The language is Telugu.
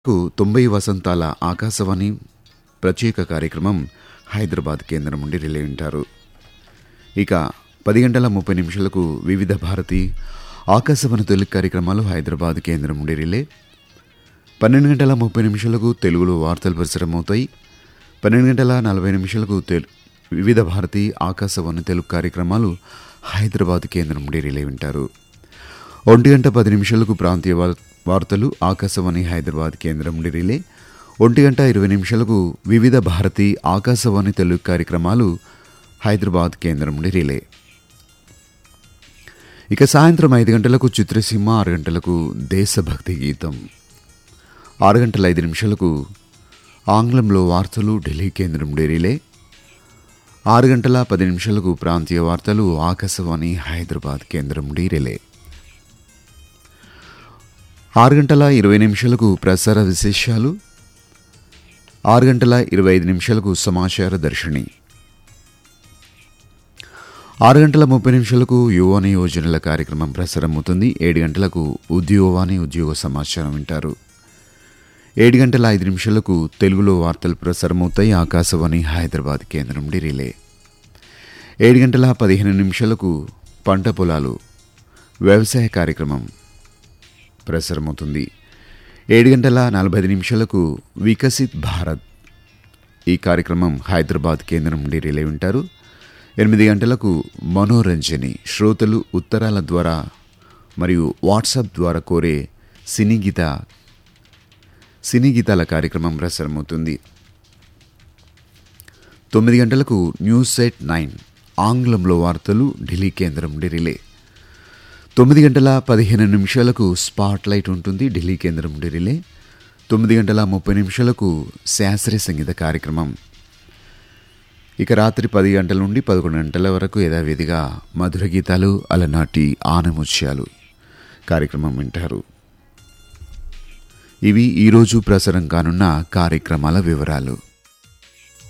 కు తొంభై వసంతాల ఆకాశవాణి ప్రత్యేక కార్యక్రమం హైదరాబాద్ కేంద్రం నుండి రిలే ఉంటారు ఇక పది గంటల ముప్పై నిమిషాలకు వివిధ భారతి ఆకాశవాణి తొలి కార్యక్రమాలు హైదరాబాద్ కేంద్రం నుండి రిలే పన్నెండు గంటల ముప్పై నిమిషాలకు తెలుగులో వార్తలు ప్రసారమవుతాయి పన్నెండు గంటల నలభై నిమిషాలకు తెలు వివిధ భారతి ఆకాశవాణి తెలుగు కార్యక్రమాలు హైదరాబాద్ కేంద్రం నుండి రిలే వింటారు ఒంటి గంట పది నిమిషాలకు ప్రాంతీయ వార్- వార్తలు ఆకాశవాణి హైదరాబాద్ కేంద్రం నుండి రిలే ఒంటి గంట ఇరవై నిమిషాలకు వివిధ భారతి ఆకాశవాణి తెలుగు కార్యక్రమాలు హైదరాబాద్ కేంద్రం నుండి రిలే ఇక సాయంత్రం ఐదు గంటలకు చిత్రసీమ ఆరు గంటలకు దేశభక్తి గీతం ఆరు గంటల ఐదు నిమిషాలకు ఆంగ్లంలో వార్తలు ఢిల్లీ కేంద్రం నుండి రిలే ఆరు గంటల పది నిమిషాలకు ప్రాంతీయ వార్తలు ఆకాశవాణి హైదరాబాద్ కేంద్రం నుండి రిలే ఆరు గంటల ఇరవై నిమిషాలకు ప్రసార విశేషాలు ఆరు గంటల ఇరవై ఐదు నిమిషాలకు సమాచార దర్శిని ఆరు గంటల ముప్పై నిమిషాలకు యువని యోజనల కార్యక్రమం ప్రసారమవుతుంది ఏడు గంటలకు ఉద్యోగాని ఉద్యోగ సమాచారం వింటారు ఏడు గంటల ఐదు నిమిషాలకు తెలుగులో వార్తలు ప్రసారమవుతాయి ఆకాశవాణి హైదరాబాద్ కేంద్రం నుండి రిలే ఏడు గంటల పదిహేను నిమిషాలకు పంట పొలాలు వ్యవసాయ కార్యక్రమం ప్రసారమవుతుంది ఏడు గంటల నలభై ఐదు నిమిషాలకు వికసిత్ భారత్ ఈ కార్యక్రమం హైదరాబాద్ కేంద్రం నుండి రిలే వింటారు ఎనిమిది గంటలకు మనోరంజని శ్రోతలు ఉత్తరాల ద్వారా మరియు వాట్సాప్ ద్వారా కోరే సినీ గీత సినీ గీతాల కార్యక్రమం ప్రసారమవుతుంది తొమ్మిది గంటలకు న్యూస్ సెట్ నైన్ ఆంగ్లంలో వార్తలు ఢిల్లీ కేంద్రం నుండి రిలే తొమ్మిది గంటల పదిహేను నిమిషాలకు స్పాట్ లైట్ ఉంటుంది ఢిల్లీ కేంద్రం నుండి రిలే తొమ్మిది గంటల ముప్పై నిమిషాలకు శాస్త్రీయ సంగీత కార్యక్రమం ఇక రాత్రి పది గంటల నుండి పదకొండు గంటల వరకు యథావిధిగా మధుర గీతాలు అలనాటి ఆనముత్యాలు కార్యక్రమం వింటారు ఇవి ఈరోజు ప్రసారం కానున్న కార్యక్రమాల వివరాలు